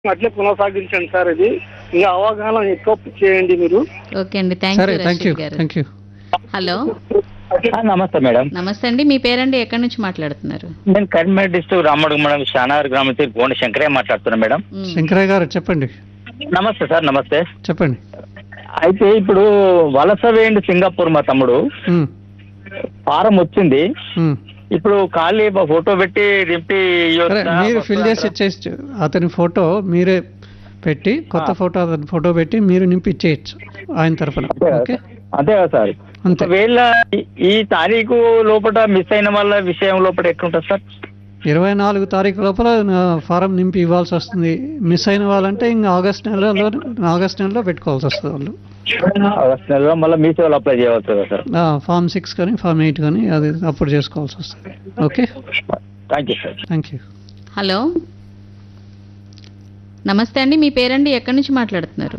అట్లే కొనసాగించండి సార్ ఇది ఇంకా అవగాహన ఎక్కువ చేయండి మీరు ఓకే అండి థ్యాంక్ సరే యూ థ్యాంక్ యూ రషీద్ గారు థ్యాంక్ యూ హలో ఆ, నమస్తే మేడం నమస్తే అండి మీ పేరండి ఎక్కడి నుంచి మాట్లాడుతున్నారు నేను కరీంనగర్ డిస్ట్రిక్ట్ రామడుగు మేడం షానార్ గ్రామం నుంచి గోండి శంకరయ్య మాట్లాడుతున్నా మేడం మ్, శంకరయ్య గారు చెప్పండి నమస్తే సార్ నమస్తే చెప్పండి అయితే ఇప్పుడు వలస వేయండి సింగపూర్ మా తమ్ముడు ఉమ్, ఫారం వచ్చింది ఉమ్. ఇప్పుడు ఖాళీ ఒక ఫోటో పెట్టి నింపి సరే ఇవ్వొచ్చా? మీరు ఫిల్ చేసి ఇచ్చేసి అతని ఫోటో మీరే పెట్టి కొత్త ఫోటో అతని ఫోటో పెట్టి మీరు నింపి ఇచ్చేయచ్చు ఆయన తరఫున అంతే కదా ఓకే సార్? అంతే కదా సార్ అంతే ఒకవేళ ఈ- ఈ తారీఖు లోపల మిస్ అయిన వాళ్ళ విషయం లోపల ఎట్లుంటుంది సార్ ఇరవై నాలుగు తారీఖు లోపల నా ఫారం నింపి ఇవ్వాల్సి వస్తుంది మిస్ అయిన వాళ్ళంటే ఇంకా ఆగస్ట్ నెలలో ఆగస్ట్ నెలలో పెట్టుకోవాల్సి వస్తుంది వాళ్ళు ఆగస్ట్ నెలలో మళ్ళీ మీ సేవలు అప్లై చేయవచ్చు కదా సార్ ఆ, ఫామ్ సిక్స్ కానీ ఫామ్ ఎయిట్ కానీ అది అప్పుడు చేసుకోవాల్సి వస్తుంది okay thank you sir thank you hello నమస్తే అండి మీ పేరండి ఎక్కడి నుంచి మాట్లాడుతున్నారు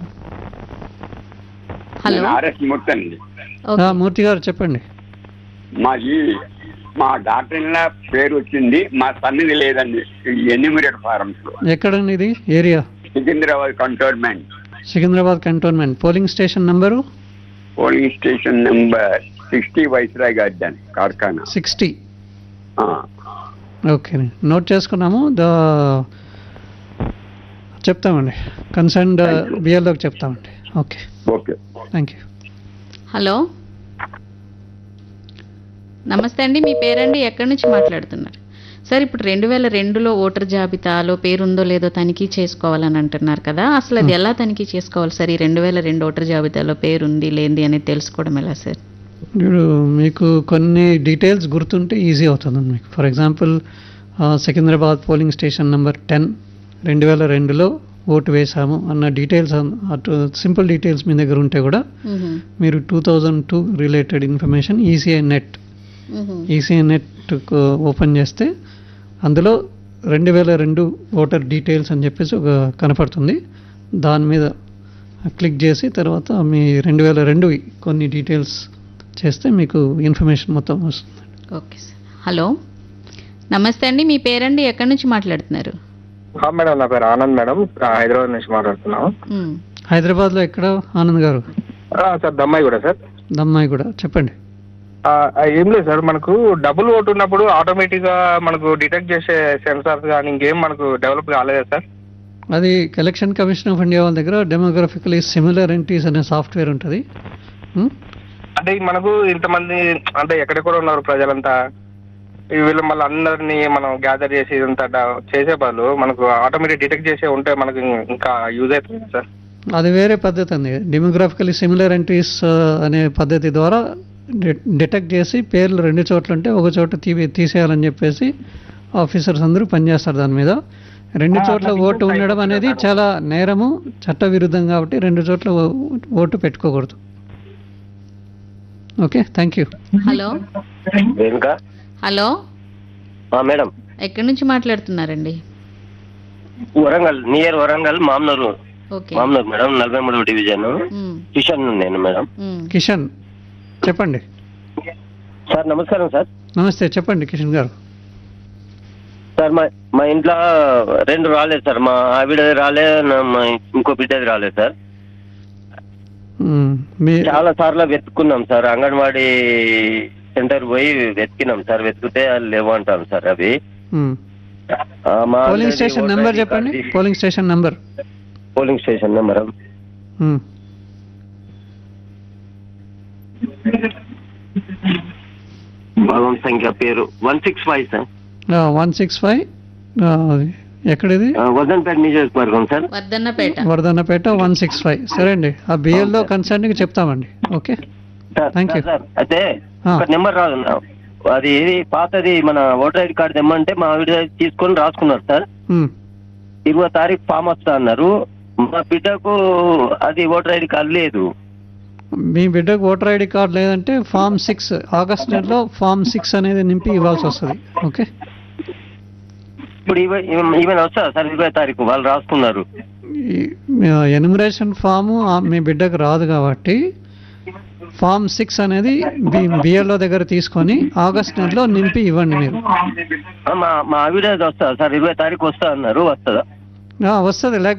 హలో నేను ఆర్ఎస్ మూర్తి అండి ఓకే మూర్తి గారు చెప్పండి మాది మా డాక్టర్ పేరు వచ్చింది మా సన్నిధి లేదండి ఎన్యూమిరేట్ ఫారమ్స్ లో ఎక్కడండి ఇది area Secunderabad cantonment Secunderabad cantonment polling station number polling station number sixty Viceroy garden Karkhana sixty ఆ. ఓకే నోట్ చేసుకున్నాము ద చెప్తామండి కన్సర్న్డ్ బిఎల్ఓకి చెప్తామండి okay okay thank you hello నమస్తే అండి మీ పేరండి ఎక్కడి నుంచి మాట్లాడుతున్నారు సార్ ఇప్పుడు రెండు వేల రెండులో ఓటర్ జాబితాలో పేరుందో లేదో తనిఖీ చేసుకోవాలని అంటున్నారు కదా అసలు అది ఎలా తనిఖీ చేసుకోవాలి సార్ ఈ రెండు వేల రెండు ఓటర్ జాబితాలో పేరుంది లేనిది అనేది తెలుసుకోవడం ఎలా సార్ ఇప్పుడు మీకు కొన్ని డీటెయిల్స్ గుర్తుంటే ఈజీ అవుతుంది మీకు for example Secunderabad polling station number ten రెండు వేల రెండులో ఓటు వేశాము అన్న డీటెయిల్స్ అటు సింపుల్ డీటెయిల్స్ మీ దగ్గర ఉంటే కూడా మ్హూ. మీరు two thousand two related information ECI net మ్హూ. ఈసీఐ నెట్ ఓపెన్ చేస్తే అందులో రెండు వేల రెండు ఓటర్ డీటెయిల్స్ అని చెప్పేసి ఒక కనపడుతుంది దాని మీద క్లిక్ చేసి తర్వాత మీ రెండు వేల రెండు కొన్ని డీటెయిల్స్ చేస్తే మీకు ఇన్ఫర్మేషన్ మొత్తం వస్తుంది ఓకే సార్ హలో నమస్తే అండి మీ పేరండి ఎక్కడి నుంచి మాట్లాడుతున్నారు ఆ, మేడం నా పేరు ఆనంద్ మేడం ఆ, హైదరాబాద్ నుంచి మాట్లాడుతున్నాం మ్. హైదరాబాద్లో ఎక్కడ ఆనంద్ గారు ఆ, సార్ దమ్మాయి కూడా సార్ దమ్మాయి కూడా చెప్పండి ఆ, ఆ, ఏం లేదు సార్ మనకు డబుల్ ఓటు ఉన్నప్పుడు ఆటోమేటిక్ గా మనకు డిటెక్ట్ చేసే సెన్సార్స్ కానీ ఇంకేం మనకు డెవలప్ కాలేదా సార్ అది ఎలక్షన్ కమిషన్ ఆఫ్ ఇండియా వాళ్ళ దగ్గర డెమోగ్రఫికలీ సిమిలర్ ఎంట్రీస్ అనే సాఫ్ట్వేర్ ఉంటుంది ఉం? అంటే మనకు ఇంతమంది అంటే ఎక్కడెక్కడ ఉన్నారు ప్రజలంతా ఈ వీళ్ళు మళ్ళీ అందరినీ మనం గ్యాదర్ చేసి ఇదంతా డ- చేసే బదులు మనకు ఆటోమేటిక్ డిటెక్ట్ చేసే ఉంటే మనకు ఇం- ఇంకా యూజ్ అవుతుంది సార్ అది వేరే పద్ధతి అండి డెమోగ్రాఫికలీ సిమిలర్ ఎంట్రీస్ అనే పద్ధతి ద్వారా డిటెక్ట్ చేసి పేర్లు రెండు చోట్ల ఉంటే ఒక చోట తీ తీసేయాలని చెప్పేసి ఆఫీసర్స్ అందరూ పనిచేస్తారు దాని మీద రెండు ఆ, చోట్ల అట్లా ఓటు ఇంకొక ఉండడం type అనేది ఉంటుంది చాలా నేరము చట్ట విరుద్ధం కాబట్టి రెండు చోట్ల ఓ- ఓటు పెట్టుకోకూడదు okay thank you hello Renuka hello madam ఎక్కడి నుంచి మాట్లాడుతున్నారండి Warangal near Warangal Mamnoor okay Mamnoor madam నలభై మూడు డివిజన్ మ్. కిషన్ నేను మేడం మ్. కిషన్ చెప్పండి సార్ నమస్కారం సార్ నమస్తే చెప్పండి కిషన్ గారు సార్ మా మా ఇంట్లో రెండు రాలేదు సార్ మా ఆవిడది రాలే నా- మా ఇంకో బిడ్డది రాలేదు సార్ ఉమ్, మీ చాలా సార్లు వెతుక్కున్నాం సార్ అంగన్వాడీ సెంటర్ పోయి వెతికినాం సార్ వెతికితే అది లేవు అంటాం సార్ అవి ఉమ్. ఆ, మా polling already station voter number ID చెప్పండి కార్డు తీసి- polling station number polling station number um. భాగం సంఖ్య పేరు one six five sir one six five ఎక్కడిది ఆ, వజన్పేట నియోజకవర్గం sir Wardhannapet Wardhannapet one six five సరే అండి ఆ బిఎల్లో కన్సర్న్కి చెప్తామండి okay sir, Thank you. Sir, sir అయితే ఆ. ఒక నెంబర్ రాదు అది ఏది పాతది మన ఓటర్ ఐడి కార్డు తెమ్మంటే మా ఆవిడ తీసుకొని రాసుకున్నారు సార్ ఉమ్. ఇరవై తారీఖు ఫామ్ వస్తా అన్నారు మా బిడ్డకు అది ఓటర్ ఐడి కార్డు లేదు మీ బిడ్డకు ఓటర్ ఐడి కార్డ్ లేదంటే ఫామ్ సిక్స్ ఆగస్ట్ నెలలో ఫామ్ సిక్స్ అనేది నింపి ఇవ్వాల్సి వస్తుంది ఓకే ఇప్పుడు ఈవె- ఈవెన్ వస్తా సార్ ఇరవై తారీఖు వాళ్ళు రాసుకున్నారు ఎనిమరేషన్ ఫాము మీ బిడ్డకు రాదు కాబట్టి ఫామ్ సిక్స్ అనేది బిఎల్ఓ దగ్గర తీసుకొని ఆగస్ట్ నెలలో నింపి ఇవ్వండి మీరు ఆ, మా మా ఆవిడ వస్తా సార్ ఇరవై తారీఖు వస్తా అన్నారు వస్తుందా ఆ, వస్తుంది లేకపోతే